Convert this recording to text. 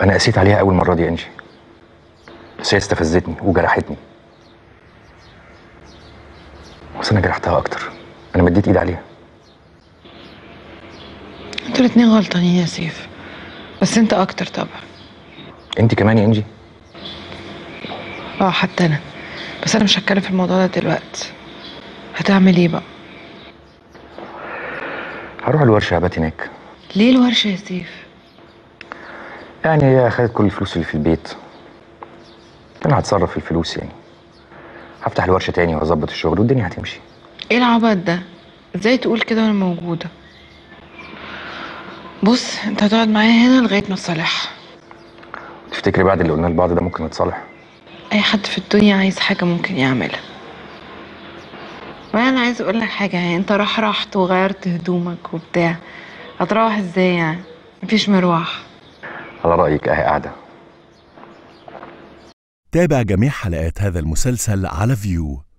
انا قسيت عليها اول مره دي يا انجي بس هي استفزتني وجرحتني بس انا جرحتها اكتر انا مديت ايد عليها انتوا الاتنين غلطانين يا سيف بس انت اكتر طبعا انت كمان يا انجي اه حتى انا بس انا مش هتكلم في الموضوع ده دلوقتي هتعمل ايه بقى هروح الورشه هبات هناك ليه الورشه يا سيف يعني هي خدت كل الفلوس اللي في البيت انا هتصرف في الفلوس يعني هفتح الورشه تاني وهظبط الشغل والدنيا هتمشي ايه العبط ده ازاي تقول كده وانا موجوده بص انت هتقعد معايا هنا لغايه ما تصالحها تفتكري بعد اللي قلناه لبعض ده ممكن نتصالح اي حد في الدنيا عايز حاجه ممكن يعملها وانا عايز اقول لك حاجه يعني انت راح رحت وغيرت هدومك وبتاع هتروح ازاي يعني مفيش مروح على رايك اهي قاعده تابع جميع حلقات هذا المسلسل على فيو